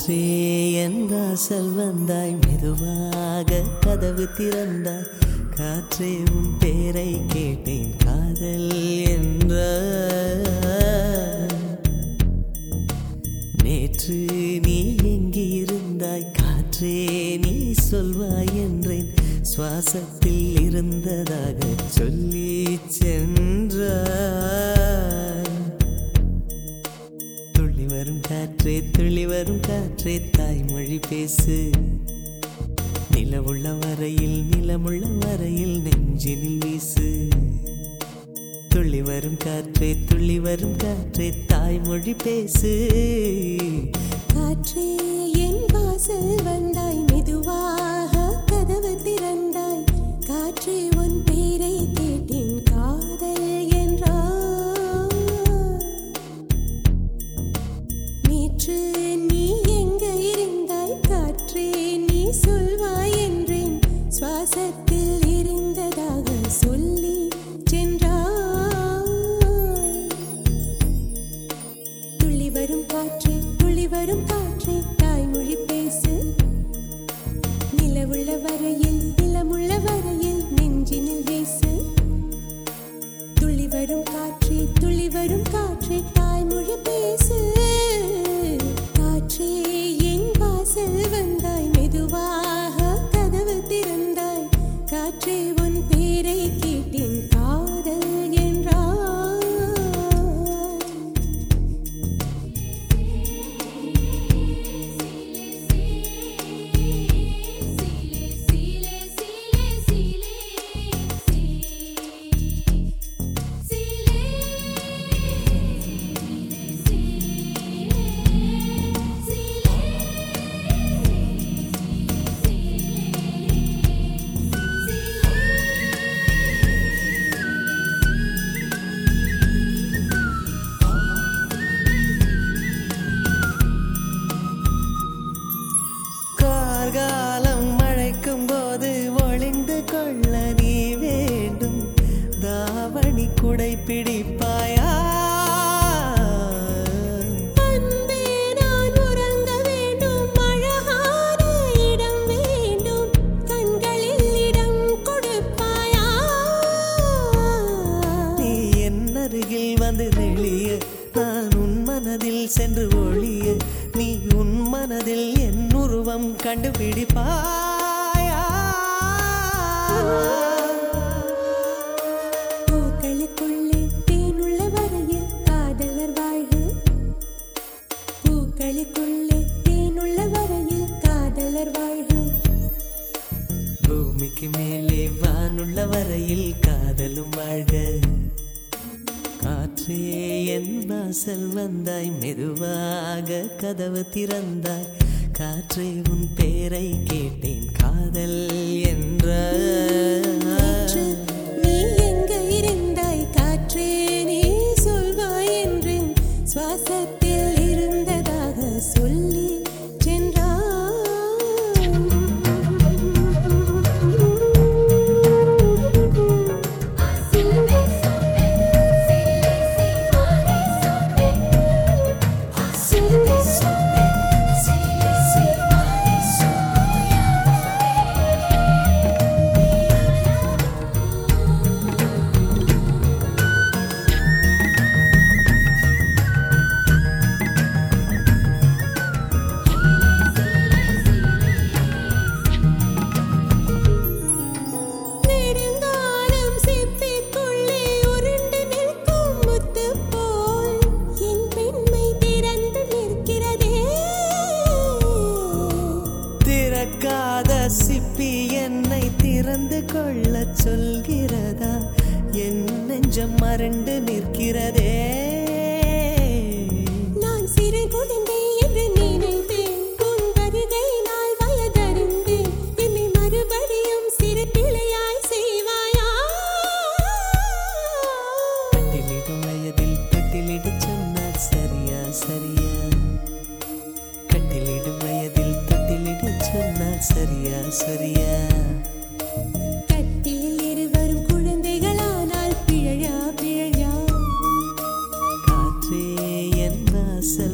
காற்றே என் வாசல் வந்தாய் மெதுவாக கதவு திறந்தாய் காற்றே உன் பேரை கேட்டேன் காதல் என்ற நேற்று நீ எங்கே இருந்தாய் காற்றே நீ சொல்வாய் என்றேன் சுவாசத்தில் இருந்ததாக சொல்லி சென்றாய் துள்ளி வரும் காற்றே துள்ளி வரும் காற்றே தாய்மொழி பேசு நிலவுள்ள வரையில் நிலமுள்ள வரையில் நெஞ்சினில் வீசு துள்ளி வரும் காற்றே துள்ளி வரும் காற்றே தாய்மொழி பேசு காற்றே என் வாசல் வந்தாய் மெதுவாக கதவு திறந்தாய் காற்றே உன் பேரை கேட்டேன் காதல் என்றாய் நேற்று நீ எங்க இருந்தாய் காற்றே நீ சொல்வாய் என்றேன் சுவாசத்தில் இருந்ததாக சொல்லி சென்றாய் துள்ளி வரும் காற்றே துள்ளி வரும் காற்றே தாய்மொழி பேசு நிலவுள்ள வரையில் நிலமுள்ள வரையில் நெஞ்சினில் வீசு துள்ளி வரும் காற்றே துள்ளி வரும் காற்றே தாய்மொழி பேசு காற்றே என் வாசல் வந்தாய் மெதுவாக கதவு திறந்தாய் காற்றே உன் பேரை கேட்டேன் காதல் என்றாய் கார்காலம் மழைக்கும் போது ஒளிந்து கொள்ள நீ வேண்டும் தாவணி குடை பிடிப்பாயா அன்பே நான் உறங்க வேண்டும் அழகான இடம் வேண்டும் கண்களில் இடம் கொடுப்பாயா நீ என் அருகில் வந்து நெளிய நான் உன் மனதில் சென்று ஒளிய நீ உன் மனதில் என் உருவம் கண்டுபிடிப்பாயா பூக்களுக்குள்ளே தேனுள்ள வரையில் காதலர் வாழ்வு பூக்களுக்குள்ளே தேனுள்ள வரையில் காதலர் வாழ்வு பூமிக்கு மேலே வானுள்ள வரையில் காதலும் வாழ்க காற்றே என் வாசல் வந்தாய் மெதுவாக கதவு திறந்தாய் காற்றே உன் பேரை கேட்டேன் காதல் என்ற காற்று, நீ எங்க இருந்தாய் காற்றே நீ சொல்வாய் என்றேன் சுவாசத்தில் இருந்ததாக சொல்லி நெடுங்காலம் சிப்பிக்குள்ளே உருண்டு நிற்கும் முத்து போல் என் பெண்மை திறந்து நிற்கிறதே திறக்காத சிப்பி என்னை திறந்து கொள்ளச் சொல்கிறதா என் நெஞ்சம் மறண்டு நிற்கிறதே நான் சிறு குழந்தை என்று நினைத்தேன் உன் வருகை நாள் வயதறிந்தேன் என்னை மறுபடியும் சிறு பிள்ளையாய் செய்வாயா கட்டிலிடும் வயதில் தொட்டிலிட சொன்னால் சரியா சரியா கட்டிலிடும் வயதில் தொட்டிலிட சொன்னால் சரியா சரியா கட்டிலில் இருவரும் குழந்தைகளானால் பிழையா பிழையா காற்றே என் வாசல்